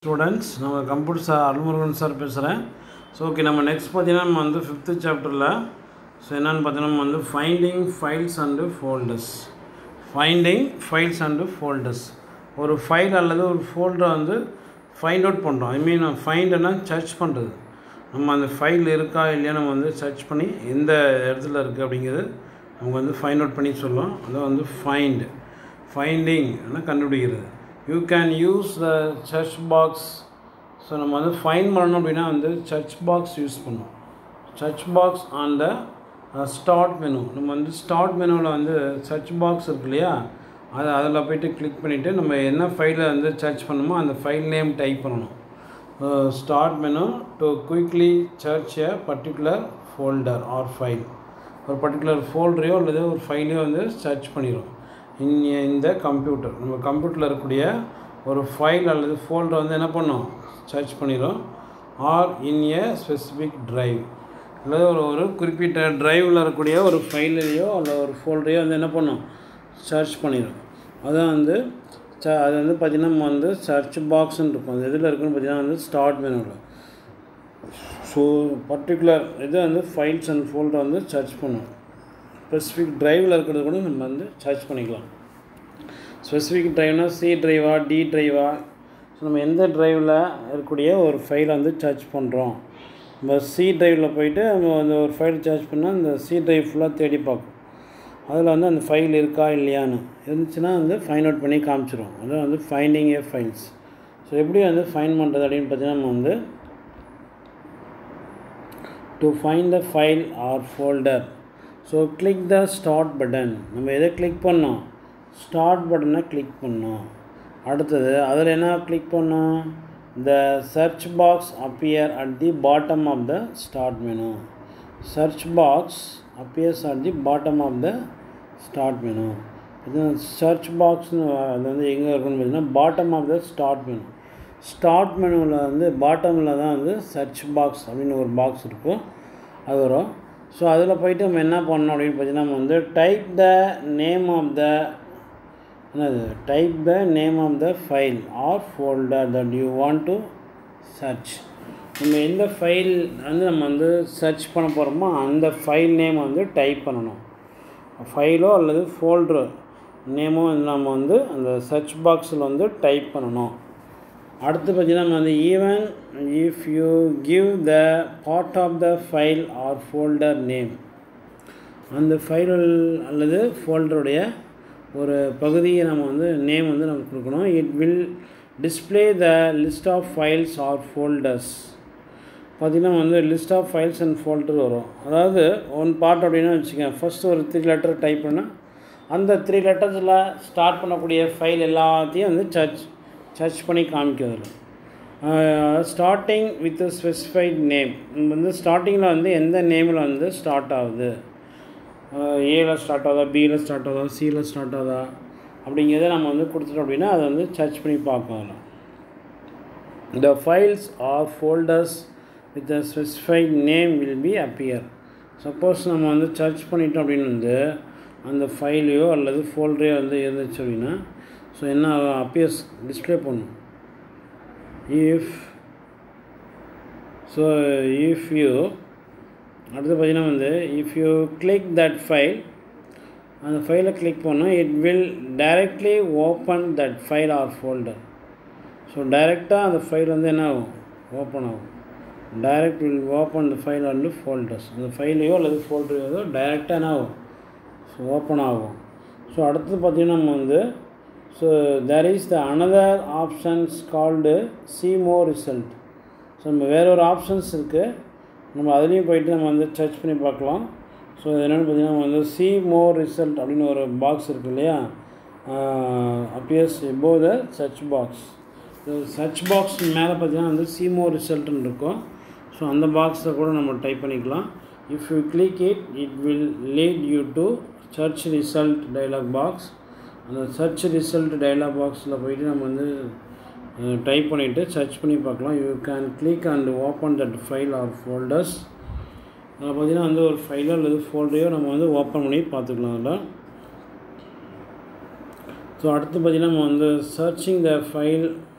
students நம்ம computer sir Arulmurugan sir பேசுகிறேன் so okay நம்ம நெக்ஸ்ட் பார்த்தீங்கன்னா நம்ம வந்து ஃபிஃப்த்து சாப்டரில் ஸோ என்னென்னு பார்த்தீங்கன்னா நம்ம வந்து finding files and folders finding files and folders ஒரு ஃபைல் அல்லது ஒரு ஃபோல்டரை வந்து ஃபைண்ட் அவுட் பண்ணுறோம் ஐ மீன் ஃபைண்டுனா சர்ச் பண்ணுறது நம்ம அந்த ஃபைல் இருக்கா இல்லையா நம்ம வந்து சர்ச் பண்ணி எந்த இடத்துல இருக்குது அப்படிங்கிறது நமக்கு வந்து ஃபைண்ட் அவுட் பண்ணி சொல்லுவோம் அதான் வந்து ஃபைண்ட் ஃபைண்டிங் கண்டுபிடிக்கிறது you can use the search box so நம்ம வந்து ஃபைன் பண்ணணும் அப்படின்னா வந்து சர்ச் பாக்ஸ் யூஸ் பண்ணுவோம் search box on the start menu நம்ம வந்து ஸ்டார்ட் மெனுவில் வந்து சர்ச் பாக்ஸ் இருக்கு இல்லையா அது அதில் போய்ட்டு கிளிக் பண்ணிவிட்டு நம்ம என்ன ஃபைலை வந்து சர்ச் பண்ணணுமோ அந்த ஃபைல் நேம் டைப் பண்ணணும் start menu to quickly search a particular folder or file ஒரு பர்டிகுலர் ஃபோல்டரையோ அல்லது ஒரு ஃபைலையோ வந்து சர்ச் பண்ணிடும் இன் இந்த கம்ப்யூட்டர் நம்ம கம்ப்யூட்டரில் இருக்கக்கூடிய ஒரு ஃபைல் அல்லது ஃபோல்டரை வந்து என்ன பண்ணோம் சர்ச் பண்ணிடும் or in a specific drive அல்லது ஒரு ஒரு குறிப்பிட்ட ட்ரைவில் இருக்கக்கூடிய ஒரு ஃபைலையோ அல்ல ஒரு ஃபோல்டரையோ வந்து என்ன பண்ணும் சர்ச் பண்ணிடும் அதான் வந்து ச அது வந்து பார்த்திங்கன்னா நம்ம வந்து சர்ச் பாக்ஸ்ன்னு இருக்கும் அது எதில் இருக்குன்னு பார்த்தீங்கன்னா வந்து ஸ்டார்ட் மெனுவில் ஸோ பர்டிகுலர் இது வந்து ஃபைல்ஸ் அண்ட் ஃபோல்டர் வந்து சர்ச் பண்ணும் ஸ்பெசிஃபிக் ட்ரைவில் இருக்கிறது கூட நம்ம வந்து சர்ச் பண்ணிக்கலாம் ஸ்பெசிஃபிக் ட்ரைவ்னா சி ட்ரைவா டி ட்ரைவா ஸோ நம்ம எந்த ட்ரைவில் இருக்கக்கூடிய ஒரு ஃபைலை வந்து சர்ச் பண்ணுறோம் நம்ம சி ட்ரைவில் போயிட்டு நம்ம அந்த ஒரு ஃபைல் சர்ச் பண்ணால் அந்த சி ட்ரைவ் ஃபுல்லாக தேடி பார்க்கும் அதில் வந்து அந்த ஃபைல் இருக்கா இல்லையான்னு இருந்துச்சுன்னா வந்து ஃபைண்ட் அவுட் பண்ணி காமிச்சிரும் அதான் வந்து ஃபைண்டிங் ஏ ஃபைல்ஸ் ஸோ எப்படி வந்து ஃபைண்ட் பண்ணுறது அப்படின்னு பார்த்தீங்கன்னா நம்ம வந்து to find the file or folder so click the start button நம்ம எதை கிளிக் பண்ணோம் ஸ்டார்ட் பட்டனை கிளிக் பண்ணோம் அடுத்தது அதில் என்ன கிளிக் பண்ணோம் the search box appear at the bottom of the start menu search box appears at the bottom of the start menu இது சர்ச் பாக்ஸ்னு அது வந்து எங்கே இருக்குன்னு பார்த்தீங்கன்னா bottom of the start menu start மெனுவில் வந்து பாட்டமில் தான் வந்து சர்ச் பாக்ஸ் அப்படின்னு ஒரு பாக்ஸ் இருக்கும் அது வரும் ஸோ அதில் போயிட்டு நம்ம என்ன பண்ணோம் அப்படின்னு பார்த்தீங்கன்னா நம்ம வந்து type the name of the என்னது type the name of the file or folder that you want to search நம்ம எந்த ஃபைல் வந்து நம்ம வந்து சர்ச் பண்ண போகிறோமோ அந்த ஃபைல் நேம் வந்து டைப் பண்ணணும் ஃபைலோ அல்லது ஃபோல்டரோ நேமோ நம்ம வந்து அந்த சர்ச் பாக்ஸில் வந்து டைப் பண்ணணும் அடுத்து பார்த்தீங்கன்னா நம்ம வந்து even if you give the part of the file or folder name அந்த ஃபைல் அல்லது ஃபோல்டருடைய ஒரு பகுதியை நம்ம வந்து நேம் வந்து நம்ம கொடுக்கணும் it will display the list of files or folders பார்த்திங்கன்னா வந்து list of files and folder வரும் அதாவது ஒன் பார்ட் அப்படின்னா வச்சுக்கோங்க ஃபஸ்ட்டு ஒரு த்ரீ லெட்டர் டைப் பண்ணால் அந்த த்ரீ லெட்டர்ஸில் ஸ்டார்ட் பண்ணக்கூடிய ஃபைல் எல்லாத்தையும் வந்து சர்ச் சர்ச் பண்ணி காமிக்கிறது ஸ்டார்டிங் வித் ஸ்பெசிஃபைட் நேம் வந்து ஸ்டார்டிங்கில் வந்து எந்த நேமில் வந்து ஸ்டார்ட் ஆகுது ஏல ஸ்டார்ட் ஆகுதா பியில் ஸ்டார்ட் ஆகுதா சியில் ஸ்டார்ட் ஆகுதா அப்படிங்கிறத நம்ம வந்து கொடுத்துட்டோம் அப்படின்னா அதை வந்து சர்ச் பண்ணி பார்க்கலாம் the files or folders with a specified name will be appear suppose நம்ம வந்து சர்ச் பண்ணிட்டோம் அப்படின்னு வந்து அந்த ஃபைலையோ அல்லது ஃபோல்டரையோ வந்து இருந்துச்சு அப்படின்னா ஸோ என்ன அப்பியர்ஸ் டிஸ்பிளே பண்ணும் இஃப் ஸோ இஃப் யூ அடுத்து பார்த்தீங்கன்னா வந்து if you click that file அந்த ஃபைலை கிளிக் பண்ணால் it will directly open that file or folder so டைரெக்டாக அந்த ஃபைல் வந்து என்ன ஆகும் ஓப்பன் ஆகும் direct will open the file and folders அந்த ஃபைலையோ அல்லது ஃபோல்டரையோ டைரெக்டாக என்ன ஆகும் ஸோ ஓப்பன் ஆகும் ஸோ அடுத்தது பார்த்திங்கன்னா நம்ம வந்து so there is the another options called see more result so நம்ம வேற ஒரு ஆப்ஷன்ஸ் இருக்குது நம்ம அதுலேயும் போயிட்டு நம்ம வந்து சர்ச் பண்ணி பார்க்கலாம் ஸோ என்னென்னு பார்த்தீங்கன்னா நம்ம வந்து சி மோர் ரிசல்ட் அப்படின்னு ஒரு பாக்ஸ் இருக்குது இல்லையா appears above the search box search box மேலே பார்த்தீங்கன்னா வந்து சி மோர் ரிசல்ட்னு இருக்கும் ஸோ அந்த பாக்ஸை கூட நம்ம டைப் பண்ணிக்கலாம் if you click it it will lead you to search result dialog box அந்த சர்ச் ரிசல்ட் டைலாக் பாக்ஸில் போயிட்டு நம்ம வந்து டைப் பண்ணிவிட்டு சர்ச் பண்ணி பார்க்கலாம் you can click and open that file or folders அதில் பார்த்திங்கன்னா வந்து ஒரு ஃபைலோ அல்லது ஃபோல்டரையோ நம்ம வந்து ஓப்பன் பண்ணி பார்த்துக்கலாம் அதில் ஸோ அடுத்து பார்த்திங்கன்னா நம்ம வந்து searching the file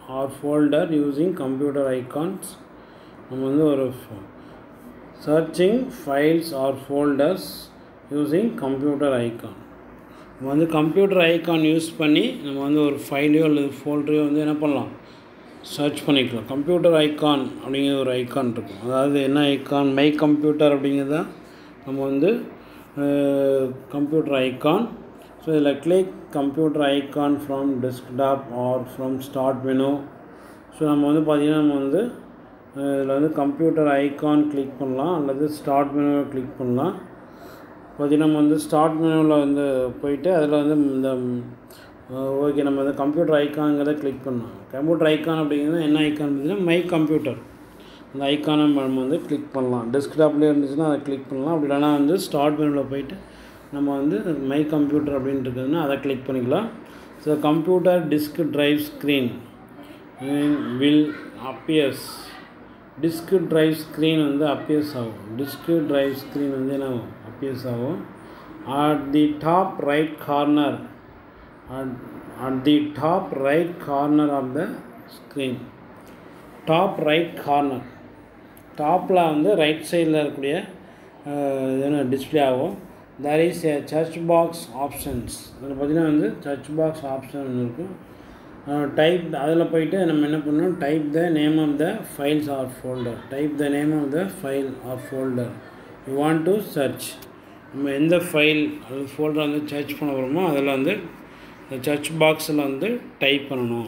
or folder using computer icons நம்ம வந்து ஒரு searching files or folders using computer icon நம்ம வந்து கம்ப்யூட்டர் ஐகான் யூஸ் பண்ணி நம்ம வந்து ஒரு ஃபைலையோ அல்லது ஃபோல்டரையோ வந்து என்ன பண்ணலாம் சர்ச் பண்ணிக்கலாம் கம்ப்யூட்டர் ஐகான் அப்படிங்கிற ஒரு ஐகான் இருக்கும் அதாவது என்ன ஐகான் மை கம்ப்யூட்டர் அப்படிங்கிறத நம்ம வந்து கம்ப்யூட்டர் ஐகான் ஸோ இதில் click computer icon from desktop or from start menu so நம்ம வந்து பார்த்திங்கன்னா நம்ம வந்து இதில் வந்து கம்ப்யூட்டர் ஐகான் கிளிக் பண்ணலாம் அல்லது ஸ்டார்ட் மெனுவை கிளிக் பண்ணலாம் பார்த்திங்கன்னா நம்ம வந்து ஸ்டார்ட் மெனுவில் வந்து போயிட்டு அதில் வந்து இந்த ஓகே நம்ம வந்து கம்ப்யூட்டர் ஐக்கானுங்கிறத கிளிக் பண்ணலாம் கம்ப்யூட்டர் ஐக்கான் அப்படிங்கிறது என்ன ஐக்கான் பார்த்தீங்கன்னா மை கம்ப்யூட்டர் அந்த ஐக்கானை நம்ம வந்து கிளிக் பண்ணலாம் டெஸ்க்டாப்லேயே இருந்துச்சுன்னா அதை கிளிக் பண்ணலாம் அப்படி இல்லைனா வந்து ஸ்டார்ட் மெனுவில் போயிட்டு நம்ம வந்து மை கம்ப்யூட்டர் அப்படின்னு இருக்குதுன்னா அதை கிளிக் பண்ணிக்கலாம் so computer disk drive screen will appears disk drive screen வந்து அப்பியர்ஸ் ஆகும் டிஸ்க் ட்ரைவ் ஸ்க்ரீன் வந்து என்ன ஆகும் அப்பியர்ஸ் ஆகும் at the top right corner at the top right corner of the screen top right corner டாப்பில் வந்து right சைடில் இருக்கக்கூடிய என்ன டிஸ்பிளே ஆகும் there is a search box options அதில் பார்த்திங்கன்னா வந்து சர்ச் பாக்ஸ் ஆப்ஷன் இருக்கும் டைப் அதில் போயிட்டு நம்ம என்ன பண்ணணும் type the name of the files or folder type the name of the file or folder you want to search நம்ம எந்த ஃபைல் அல்லது ஃபோல்டர் வந்து சர்ச் பண்ண போகிறோமோ அதில் வந்து இந்த சர்ச் பாக்ஸில் வந்து டைப் பண்ணணும்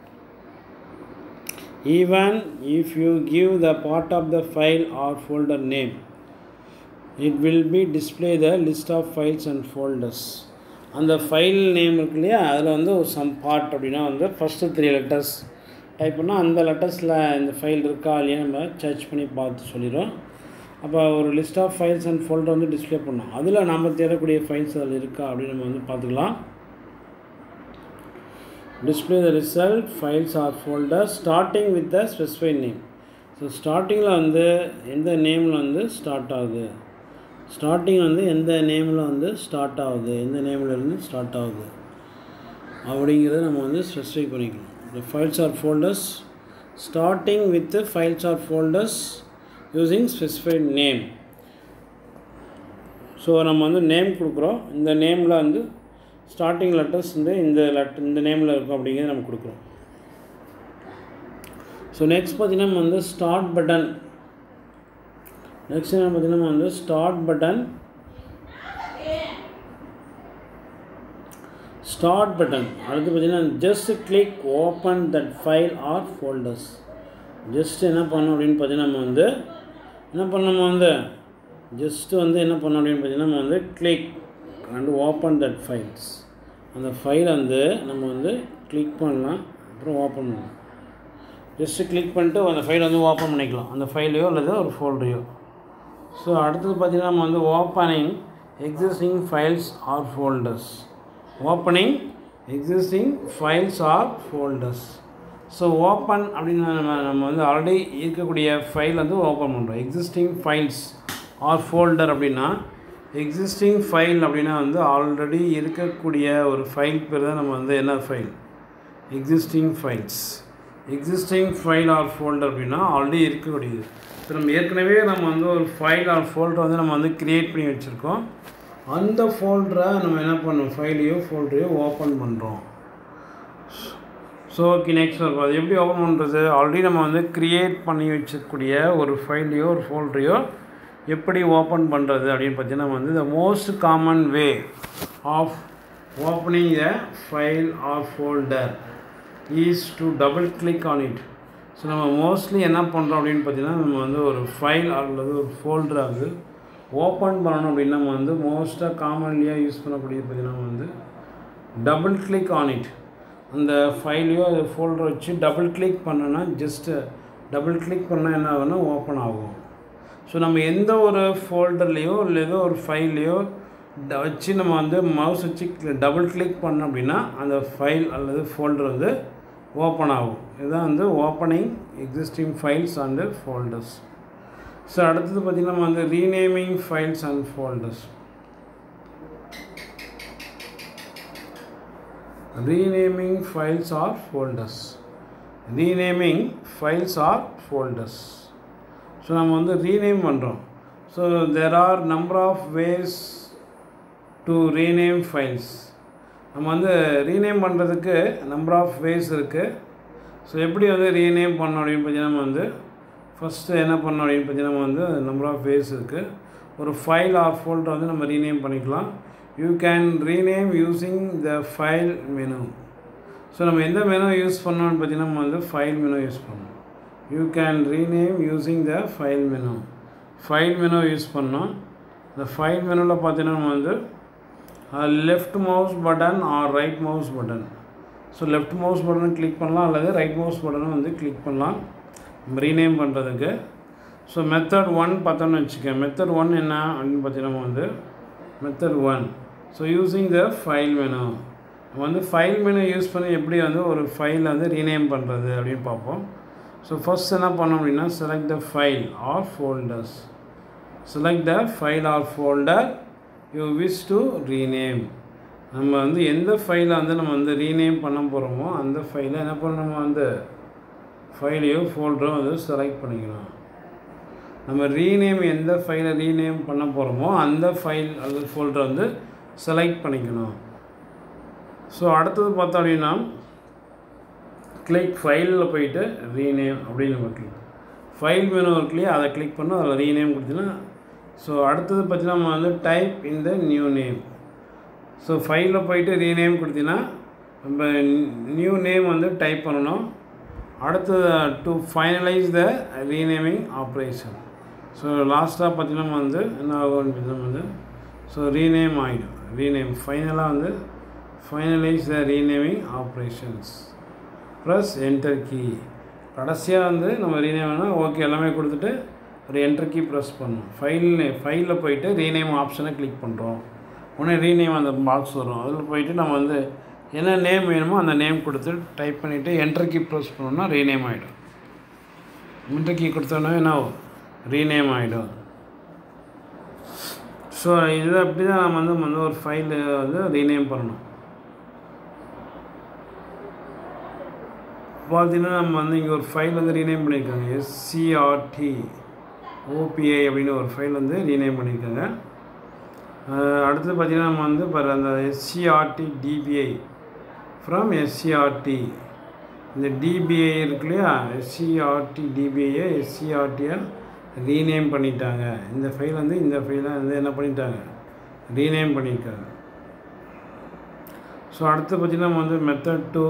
even if you give the part of the file or folder name it will be display the list of files and folders அந்த ஃபைல் நேம் இருக்கு இல்லையா அதில் வந்து ஒரு சம் பார்ட் அப்படின்னா வந்து ஃபஸ்ட்டு த்ரீ லெட்டர்ஸ் டைப் பண்ணால் அந்த லெட்டர்ஸில் இந்த ஃபைல் இருக்கா இல்லையா நம்ம சர்ச் பண்ணி பார்த்து சொல்லிடும் அப்போ ஒரு list of files and folder வந்து டிஸ்பிளே பண்ணோம் அதில் நம்ம தேடக்கூடிய ஃபைல்ஸ் அதில் இருக்கா அப்படின்னு நம்ம வந்து பார்த்துக்கலாம் display the result files or folders starting with the specified name so ஸ்டார்டிங்கில் வந்து எந்த நேமில் வந்து ஸ்டார்ட் ஆகுது ஸ்டார்டிங் வந்து எந்த நேமில் வந்து ஸ்டார்ட் ஆகுது எந்த நேமில் இருந்து ஸ்டார்ட் ஆகுது அப்படிங்கிறத நம்ம வந்து ஸ்பெசிஃபை பண்ணிக்கணும் the files or folders starting with the files or folders using specified name so நம்ம வந்து நேம் கொடுக்குறோம் இந்த நேமில் வந்து ஸ்டார்டிங் லெட்டர்ஸ் வந்து இந்த லெட் இந்த நேமில் இருக்கும் அப்படிங்கிறத நம்ம கொடுக்குறோம் ஸோ நெக்ஸ்ட் பார்த்திங்கன்னா நம்ம வந்து ஸ்டார்ட் பட்டன் நெக்ஸ்ட் என்ன பார்த்திங்கன்னா நம்ம வந்து ஸ்டார்ட் பட்டன் ஸ்டார்ட் பட்டன் அடுத்து பார்த்திங்கன்னா just click open that file or folders just என்ன பண்ணோம் அப்படின்னு பார்த்தீங்கன்னா நம்ம வந்து என்ன பண்ணோம் வந்து ஜஸ்ட்டு வந்து என்ன பண்ணோம் அப்படின்னு பார்த்தீங்கன்னா நம்ம வந்து click and open that files அந்த ஃபைல் வந்து நம்ம வந்து கிளிக் பண்ணலாம் அப்புறம் ஓப்பன் பண்ணலாம் ஜஸ்ட்டு கிளிக் பண்ணிட்டு அந்த ஃபைலை வந்து ஓப்பன் பண்ணிக்கலாம் அந்த ஃபைலையோ அல்லது ஒரு ஃபோல்டரையோ ஸோ அடுத்தது பார்த்திங்கன்னா நம்ம வந்து opening existing files or folders opening existing files or folders so open அப்படின்னு நம்ம நம்ம வந்து ஆல்ரெடி இருக்கக்கூடிய ஃபைல் வந்து ஓப்பன் பண்ணுறோம் எக்ஸிஸ்டிங் ஃபைல்ஸ் ஆர் ஃபோல்டர் அப்படின்னா எக்ஸிஸ்டிங் ஃபைல் அப்படின்னா வந்து ஆல்ரெடி இருக்கக்கூடிய ஒரு ஃபைல் பேர் தான் நம்ம வந்து என்ன file existing files existing file or folder அப்படின்னா ஆல்ரெடி இருக்கக்கூடியது இப்போ நம்ம ஏற்கனவே நம்ம வந்து ஒரு ஃபைல் ஆர் ஃபோல்டர் வந்து நம்ம வந்து க்ரியேட் பண்ணி வச்சுருக்கோம் அந்த ஃபோல்டரை நம்ம என்ன பண்ணோம் ஃபைலையோ ஃபோல்டரையோ ஓப்பன் பண்ணுறோம் ஸோ ஓகே நெக்ஸ்ட் அது எப்படி ஓப்பன் பண்ணுறது ஆல்ரெடி நம்ம வந்து க்ரியேட் பண்ணி வச்சக்கூடிய ஒரு ஃபைலையோ ஒரு ஃபோல்டரையோ எப்படி ஓப்பன் பண்ணுறது அப்படின்னு பார்த்தீங்கன்னா வந்து the most common way of opening a file or folder is to double click on it so நம்ம மோஸ்ட்லி என்ன பண்ணுறோம் அப்படின்னு பார்த்தீங்கன்னா நம்ம வந்து ஒரு ஃபைல் அல்லது ஒரு ஃபோல்டரை வந்து ஓப்பன் பண்ணணும் அப்படின்னா நம்ம வந்து மோஸ்ட்டாக காமன்லியாக யூஸ் பண்ணக்கூடியது பார்த்தீங்கன்னா வந்து டபுள் கிளிக் ஆன் இட் அந்த ஃபைலையோ அது ஃபோல்டர் வச்சு டபுள் கிளிக் பண்ணோன்னா ஜஸ்ட்டு டபுள் கிளிக் பண்ணால் என்ன ஆகும்னா ஓப்பன் ஆகும் ஸோ நம்ம எந்த ஒரு ஃபோல்டர்லேயோ இல்லை ஏதோ ஒரு ஃபைல்லையோ வச்சு நம்ம வந்து மவுஸ் வச்சு டபுள் கிளிக் பண்ணோம் அப்படின்னா அந்த ஃபைல் அல்லது ஃபோல்டர் வந்து ஓப்பன் ஆகும் இதுதான் வந்து opening existing files and folders so அடுத்தது பார்த்திங்கன்னா நம்ம வந்து renaming files and folders renaming files or folders renaming files or folders so நம்ம வந்து ரீநேம் பண்ணுறோம் so there are number of ways to rename files நம்ம வந்து ரீநேம் பண்ணுறதுக்கு நம்பர் ஆஃப் வேஸ் இருக்குது ஸோ எப்படி வந்து ரீநேம் பண்ணோம் அப்படின்னு பார்த்தீங்கன்னா நம்ம வந்து ஃபஸ்ட்டு என்ன பண்ணோம் அப்படின்னு பார்த்தீங்கன்னா நம்ம வந்து நம்பர் ஆஃப் வேஸ் இருக்குது ஒரு ஃபைல் ஆர் ஃபோல்டர் வந்து நம்ம ரீநேம் பண்ணிக்கலாம் you can rename using the file menu so நம்ம எந்த மெனு யூஸ் பண்ணோம்னு பார்த்தீங்கன்னா நம்ம வந்து ஃபைல் மெனு யூஸ் பண்ணோம் you can rename using the file menu file menu use பண்ணோம் இந்த ஃபைல் மெனுவில் பார்த்தீங்கன்னா நம்ம வந்து left mouse button or right mouse button so left mouse பட்டனை கிளிக் பண்ணலாம் அல்லது ரைட் மவுஸ் பட்டனை வந்து கிளிக் பண்ணலாம் ரீநேம் பண்ணுறதுக்கு ஸோ மெத்தட் ஒன் பார்த்தோன்னு வச்சுக்கேன் மெத்தட் ஒன் என்ன அப்படின்னு பார்த்தீங்கன்னா நம்ம வந்து method one so using the file menu நம்ம வந்து ஃபைல் மெனு யூஸ் பண்ணி எப்படி வந்து ஒரு ஃபைலை வந்து ரீநேம் பண்ணுறது அப்படின்னு பார்ப்போம் ஸோ ஃபஸ்ட் என்ன பண்ணோம் அப்படின்னா select the file or folders select the file or folder you wish to rename நம்ம வந்து எந்த ஃபைலை வந்து நம்ம வந்து ரீநேம் பண்ண போகிறோமோ அந்த ஃபைலை என்ன பண்ணணும் நம்ம வந்து ஃபைலையோ ஃபோல்டரோ வந்து செலக்ட் பண்ணிக்கணும் நம்ம ரீநேம் எந்த ஃபைலை ரீநேம் பண்ண போகிறோமோ அந்த ஃபைல் அல்லது ஃபோல்டரை வந்து செலக்ட் பண்ணிக்கணும் ஸோ அடுத்தது பார்த்தோம் அப்படின்னா கிளிக் ஃபைலில் போயிட்டு ரீநேம் அப்படின்னு நம்ம கிளிக் ஃபைல் மெனு இருக்கு இல்லையா அதை கிளிக் பண்ணோம் அதில் ரீநேம் கொடுத்தீங்கன்னா ஸோ அடுத்தது பார்த்தீங்கன்னா நம்ம வந்து type in the new name so ஃபைலில் போயிட்டு ரீநேம் கொடுத்தீங்கன்னா நம்ம நியூ நேம் வந்து டைப் பண்ணணும் அடுத்தது to finalise the renaming operation so லாஸ்ட்டாக பார்த்தீங்கன்னா நம்ம வந்து என்ன ஆகும் நம்ம வந்து ஸோ ரீநேம் ஆகிடும் ரீநேம் ஃபைனலாக வந்து finalise the renaming operations plus enter key கடைசியாக வந்து நம்ம ரீநேம் வேணால் ஓகே எல்லாமே கொடுத்துட்டு ஒரு என்டர் கீ ப்ரெஸ் பண்ணணும் ஃபைல் ஃபைலில் போயிட்டு ரீநேம் ஆப்ஷனை கிளிக் பண்ணுறோம் உடனே ரீநேம் அந்த பாக்ஸ் வரும் அதில் போயிட்டு நம்ம வந்து என்ன நேம் வேணுமோ அந்த நேம் கொடுத்து டைப் பண்ணிவிட்டு என்டர் கீ ப்ரெஸ் பண்ணோம்னா ரீநேம் ஆகிடும் என்டர் கீ கொடுத்தோன்னா என்ன ஆகும் ரீநேம் ஆகிடும் ஸோ இது அப்படி தான் நம்ம வந்து வந்து ஒரு ஃபைல் வந்து ரீநேம் பண்ணணும் பார்த்தீங்கன்னா நம்ம வந்து இங்கே ஒரு ஃபைல் வந்து ரீநேம் பண்ணியிருக்காங்க எஸ்சிஆர்டி ஓபிஐ அப்படின்னு ஒரு ஃபைல் வந்து ரீநேம் பண்ணியிருக்காங்க அடுத்து பார்த்திங்கன்னா நம்ம வந்து இப்போ அந்த எஸ்சிஆர்டி டிபிஐ ஃப்ரம் எஸ்சிஆர்டி இந்த டிபிஐ இருக்கு இல்லையா எஸ்சிஆர்டி டிபிஐயை எஸ்சிஆர்டியை ரீநேம் பண்ணிட்டாங்க இந்த ஃபைல் வந்து இந்த ஃபைலை வந்து என்ன பண்ணிட்டாங்க ரீநேம் பண்ணியிருக்காங்க ஸோ அடுத்து பார்த்திங்கன்னா நம்ம வந்து மெத்தட் டூ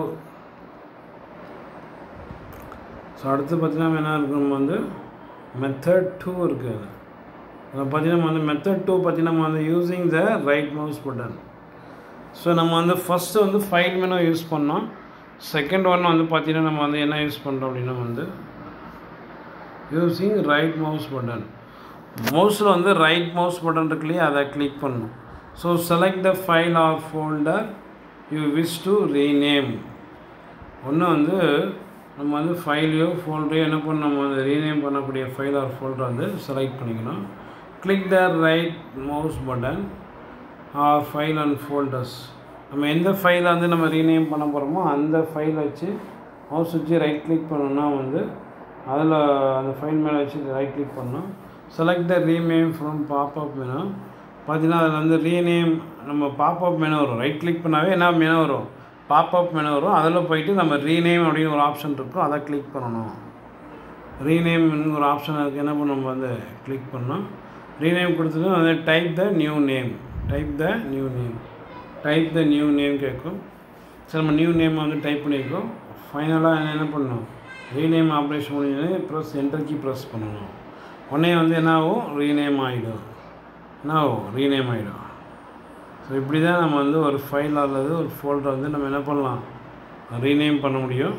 ஸோ அடுத்து பார்த்திங்கன்னா நம்ம என்ன இருக்கு நம்ம வந்து மெத்தட் டூ இருக்குது அதில் பார்த்தீங்கன்னா நம்ம வந்து மெத்தட் டூ பார்த்தீங்கன்னா நம்ம வந்து using the right mouse button so நம்ம வந்து ஃபஸ்ட்டு வந்து ஃபைல் மெனு யூஸ் பண்ணோம் செகண்ட் ஒன் வந்து பார்த்தீங்கன்னா நம்ம வந்து என்ன யூஸ் பண்ணுறோம் அப்படின்னா வந்து யூஸிங் ரைட் மவுஸ் பட்டன் மவுஸில் வந்து ரைட் மவுஸ் பட்டன் இருக்கு இல்லையா அதை கிளிக் பண்ணணும் so select the file or folder you wish to rename ஒன்று வந்து நம்ம வந்து ஃபைலையோ ஃபோல்டரையோ என்ன பண்ணணும் நம்ம வந்து ரீநேம் பண்ணக்கூடிய ஃபைல் ஆர் ஃபோல்டர் வந்து செலக்ட் பண்ணிக்கணும் click the right mouse button or file and folders நம்ம எந்த ஃபைலை வந்து நம்ம ரீநேம் பண்ண போகிறோமோ அந்த ஃபைலை வச்சு மவுஸ் வச்சு ரைட் கிளிக் பண்ணோம்னா வந்து அதில் அந்த ஃபைல் மேலே வச்சு ரைட் கிளிக் பண்ணோம் select the rename from popup menu பார்த்தீங்கன்னா அதில் வந்து ரீநேம் நம்ம பாப்அப் மெனு வரும் ரைட் கிளிக் பண்ணாவே என்ன மெனு வரும் பாப்அப் மெனு வரும் அதில் போயிட்டு நம்ம ரீநேம் அப்படின்னு ஒரு ஆப்ஷன் இருக்கும் அதை கிளிக் பண்ணணும் ரீநேம் ஒரு ஆப்ஷன் அதுக்கு என்ன பண்ண நம்ம வந்து கிளிக் பண்ணோம் ரீநேம் கொடுத்துட்டு வந்து type the new name type the new name type the new name கேட்கும் சரி நம்ம நியூ நேம் வந்து டைப் பண்ணியிருக்கோம் ஃபைனலாக என்ன என்ன பண்ணணும் ரீநேம் ஆப்ரேஷன் பண்ணி ப்ரெஸ் என்டர் கீ ப்ரெஸ் பண்ணணும் உடனே வந்து என்ன ஆகும் ரீநேம் ஆகிடும் என்ன ஆகும் ரீநேம் ஆகிடும் ஸோ இப்படி தான் நம்ம வந்து ஒரு ஃபைல் அல்லது ஒரு ஃபோல்டர் வந்து நம்ம என்ன பண்ணலாம் ரீநேம் பண்ண முடியும்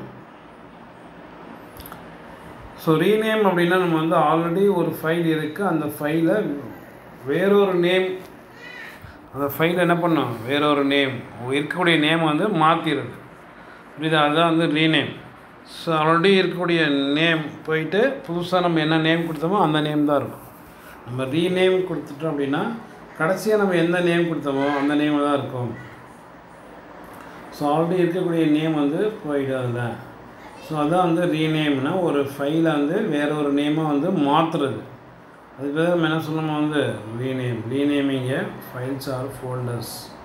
ஸோ ரீநேம் அப்படின்னா நம்ம வந்து ஆல்ரெடி ஒரு ஃபைல் இருக்குது அந்த ஃபைலை வேறொரு நேம் அந்த ஃபைல் என்ன பண்ணோம் வேறொரு நேம் இருக்கக்கூடிய நேம் வந்து மாற்றிடுது புரியுதா அதுதான் வந்து ரீநேம் ஸோ ஆல்ரெடி இருக்கக்கூடிய நேம் போயிட்டு புதுசாக நம்ம என்ன நேம் கொடுத்தோமோ அந்த நேம் தான் இருக்கும் நம்ம ரீநேம் கொடுத்துட்டோம் அப்படின்னா கடைசியாக நம்ம எந்த நேம் கொடுத்தோமோ அந்த நேம் தான் இருக்கும் ஸோ ஆல்ரெடி இருக்கக்கூடிய நேம் வந்து போயிடும் அதில் ஸோ அதான் வந்து ரீநேம்னா ஒரு ஃபைலை வந்து வேற ஒரு நேமாக வந்து மாற்றுறது அது பேர் நம்ம என்ன சொல்லணுமா வந்து rename renaming a files or folders